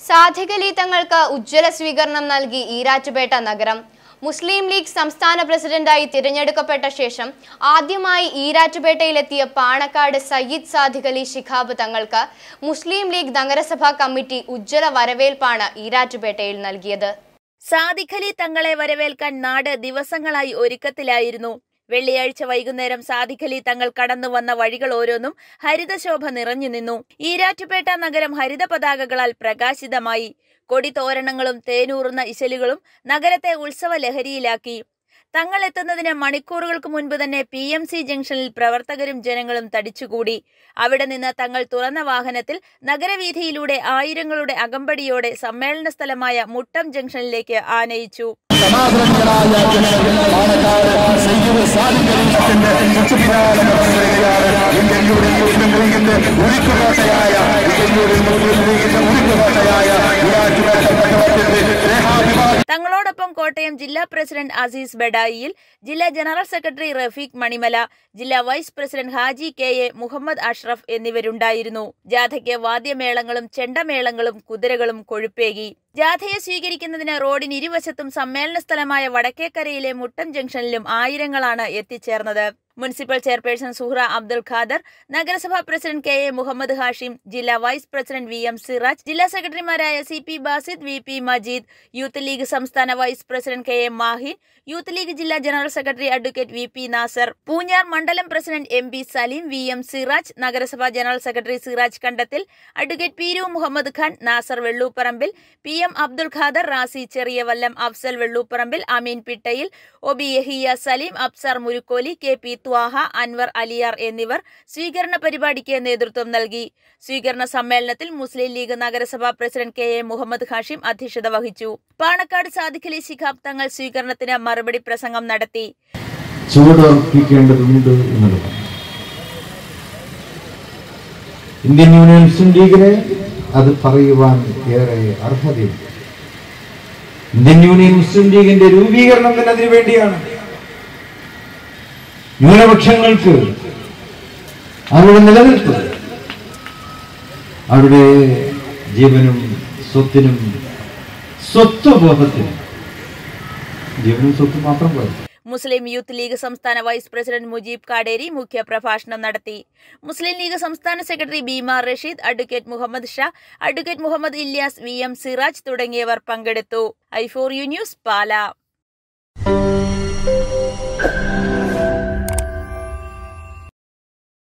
സാധികലി തങ്ങൾക്ക് ഉജ്ജ്വല സ്വീകരണം നൽകി ഈരാറ്റുപേട്ട നഗരം മുസ്ലിം ലീഗ് സംസ്ഥാന പ്രസിഡന്റായി തിരഞ്ഞെടുക്കപ്പെട്ട ശേഷം ആദ്യമായി ഈരാറ്റുപേട്ടയിലെത്തിയ പാണക്കാട് സയ്യിദ് സാദിഖലി ശിഖാബ് തങ്ങൾക്ക് മുസ്ലിം ലീഗ് നഗരസഭാ കമ്മിറ്റി ഉജ്ജ്വല വരവേൽപ്പാണ് ഈരാറ്റുപേട്ടയിൽ നൽകിയത് സാദിഖലി തങ്ങളെ വരവേൽക്കാൻ നാട് ദിവസങ്ങളായി ഒരുക്കത്തിലായിരുന്നു വെള്ളിയാഴ്ച വൈകുന്നേരം സാദിഖലി തങ്ങൾ കടന്നു വന്ന വഴികൾ ഓരോന്നും ഹരിതശോഭ നിറഞ്ഞു നിന്നു ഈരാറ്റുപേട്ട നഗരം ഹരിത പതാകകളാൽ പ്രകാശിതമായി കൊടിതോരണങ്ങളും തേനൂറുന്ന ഇശലുകളും നഗരത്തെ ഉത്സവ ലഹരിയിലാക്കി തങ്ങൾ എത്തുന്നതിന് മണിക്കൂറുകൾക്ക് മുൻപ് തന്നെ പി എം സി ജംഗ്ഷനിൽ പ്രവർത്തകരും ജനങ്ങളും തടിച്ചുകൂടി അവിടെ നിന്ന് തങ്ങൾ തുറന്ന വാഹനത്തിൽ നഗരവീഥിയിലൂടെ ആയിരങ്ങളുടെ അകമ്പടിയോടെ സമ്മേളന സ്ഥലമായ മുട്ടം ജംഗ്ഷനിലേക്ക് ആനയിച്ചു സമാധാനങ്ങളായ ജനങ്ങൾ പാലക്കാട് സയ്യിദ് സാദിഖലിന്റെ ഉച്ചപിരാല നടന്നുവരികയാണ് ഇന്ത്യൻ യൂണിയൻ മുസ്ലിം ലീഗിന്റെ ഉരുക്കുകോട്ടയായ ഇന്ത്യൻ യൂണിയൻ മുസ്ലിം ലീഗിന്റെ ഉരുക്കുകോട്ടയായ ഇറാഖിലെ പട്ടണത്തിന്റെ സ്നേഹാഭിമാനി തങ്ങളോടൊപ്പം കോട്ടയം ജില്ലാ പ്രസിഡന്റ് അസീസ് ബെഡായിയിൽ ജില്ലാ ജനറൽ സെക്രട്ടറി റഫീഖ് മണിമല ജില്ലാ vice president Haji K A Muhammad Ashraf എന്നിവരുണ്ടായിരുന്നു ജാഥയ്ക്ക് വാദ്യമേളങ്ങളും ചെണ്ടമേളങ്ങളും കുതിരകളും കൊഴുപ്പേകി ജാഥയെ സ്വീകരിക്കുന്നതിന് റോഡിന് ഇരുവശത്തും സമ്മേളന സ്ഥലമായ വടക്കേക്കരയിലെ മുട്ടം ജംഗ്ഷനിലും ആയിരങ്ങളാണ് എത്തിച്ചേർന്നത് മുനിസിപ്പൽ ചെയർപേഴ്സൺ സുഹ്റ അബ്ദുൽ ഖാദർ നഗരസഭാ president K A Muhammad Hashim ജില്ലാ vice president V M Siraj ജില്ലാ സെക്രട്ടറിമാരായ C P Basid V P Majeed youth league സംസ്ഥാന vice president K M Mahin youth league ജില്ലാ general secretary advocate V P Nasar Poonjar മണ്ഡലം president M P Saleem V M Siraj നഗരസഭാ general secretary Siraj Kandathil advocate P രു Muhammad Khan Nasar Vellooparambil P M Abdul Khader Razi Cheriyavallam Afsal Vellooparambil Ameen Pittayil O B Yahiya Saleem Absar Murukkoli K P Thwaha Anwar Aliyar എന്നിവർ സ്വീകരണ പരിപാടിക്ക് നേതൃത്വം നൽകി സ്വീകരണ സമ്മേളനത്തിൽ മുസ്ലിം ലീഗ് നഗരസഭാ president K A Muhammad Hashim അധ്യക്ഷത വഹിച്ചു പാണക്കാട് സാദിഖലി ശിഖാബ് തങ്ങൾ സ്വീകരണത്തിന് മറുപടി പ്രസംഗം നടത്തി ചുവടുറപ്പിക്കേണ്ടതുണ്ട് എന്നുള്ളത് ഇന്ത്യൻ യൂണിയൻ മുസ്ലിം ലീഗിന് അത് പറയുവാൻ ഏറെ അർഹതയുണ്ട് ഇന്ത്യൻ യൂണിയൻ മുസ്ലിം ലീഗിന്റെ രൂപീകരണം തന്നെ അതിനു വേണ്ടിയാണ് ന്യൂനപക്ഷങ്ങൾക്ക് അവരുടെ നിലനിൽപ്പ് അവരുടെ ജീവനും സ്വത്തിനും സ്വത്വബോധത്തിനും ജീവനും സ്വത്തും മാത്രം പോയത് മുസ്ലിം യൂത്ത് ലീഗ് സംസ്ഥാന വൈസ് പ്രസിഡന്റ് മുജീബ് കാടേരി മുഖ്യ പ്രഭാഷണം നടത്തി മുസ്ലിം ലീഗ് സംസ്ഥാന secretary Beemar Rasheed advocate Muhammad Sha advocate Muhammad Ilyas V M Siraj തുടങ്ങിയവർ പങ്കെടുത്തു I four U news Pala